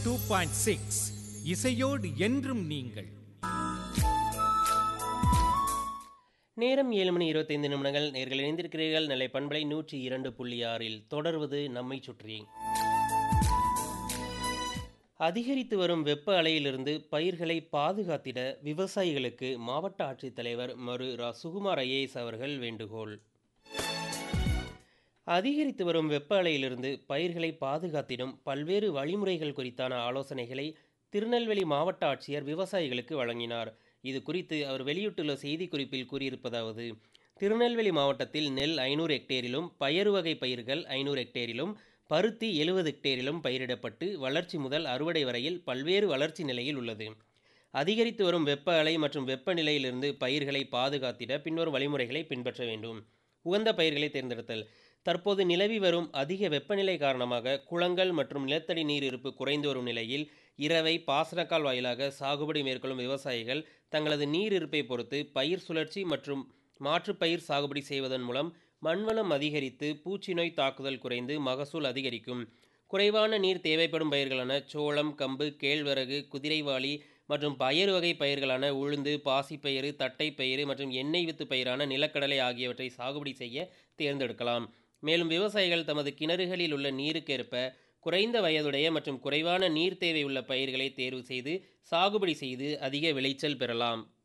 two point six இசையோடு என்றும் நீங்கள் நேரம் ஏழு மணி இருபத்தைந்து நிமிடங்கள் நேர்கள் இணைந்திருக்கிறீர்கள் நெல்லை பண்பலை நூற்றி இரண்டு புள்ளி ஆறில் தொடர்வது நம்மை சுற்றி அதிகரித்து வரும் வெப்ப அலையிலிருந்து பயிர்களை பாதுகாத்திட விவசாயிகளுக்கு மாவட்ட ஆட்சித்தலைவர் மரு ரா சுகுமார் ஐஏஎஸ் அவர்கள் வேண்டுகோள் அதிகரித்து வரும் வெப்ப அலையிலிருந்து பயிர்களை பாதுகாத்திடும் பல்வேறு வழிமுறைகள் குறித்தான ஆலோசனைகளை திருநெல்வேலி மாவட்ட ஆட்சியர் விவசாயிகளுக்கு வழங்கினார் இது குறித்து அவர் வெளியிட்டுள்ள செய்திக்குறிப்பில் கூறியிருப்பதாவது திருநெல்வேலி மாவட்டத்தில் நெல் ஐநூறு ஹெக்டேரிலும் பயறு வகை பயிர்கள் ஐநூறு ஹெக்டேரிலும் பருத்தி எழுபது ஹெக்டேரிலும் பயிரிடப்பட்டு வளர்ச்சி முதல் அறுவடை வரையில் பல்வேறு வளர்ச்சி நிலையில் உள்ளது அதிகரித்து வரும் வெப்ப அலை மற்றும் வெப்பநிலையிலிருந்து பயிர்களை பாதுகாத்திட பின்வரும் வழிமுறைகளை பின்பற்ற வேண்டும் உகந்த பயிர்களை தேர்ந்தெடுத்தல் தற்போது நிலவி வரும் அதிக வெப்பநிலை காரணமாக குளங்கள் மற்றும் நிலத்தடி நீர் இருப்பு குறைந்து வரும் நிலையில் இரவை பாசனக்கால் வாயிலாக சாகுபடி மேற்கொள்ளும் விவசாயிகள் தங்களது நீர் இருப்பை பொறுத்து பயிர் சுழற்சி மற்றும் மாற்றுப் பயிர் சாகுபடி செய்வதன் மூலம் மண்வளம் அதிகரித்து பூச்சி நோய் தாக்குதல் குறைந்து மகசூல் அதிகரிக்கும் குறைவான நீர் தேவைப்படும் பயிர்களான சோளம் கம்பு கேழ்வரகு குதிரைவாளி மற்றும் பயறு வகை பயிர்களான உளுந்து பாசிப்பயிறு தட்டைப்பயிறு மற்றும் எண்ணெய் வித்து பயிரான நிலக்கடலை ஆகியவற்றை சாகுபடி செய்ய தேர்ந்தெடுக்கலாம் மேலும் விவசாயிகள் தமது கிணறுகளில் உள்ள நீருக்கேற்ப குறைந்த வயதுடைய மற்றும் குறைவான நீர் தேவை உள்ள பயிர்களை தேர்வு செய்து சாகுபடி செய்து அதிக விளைச்சல் பெறலாம்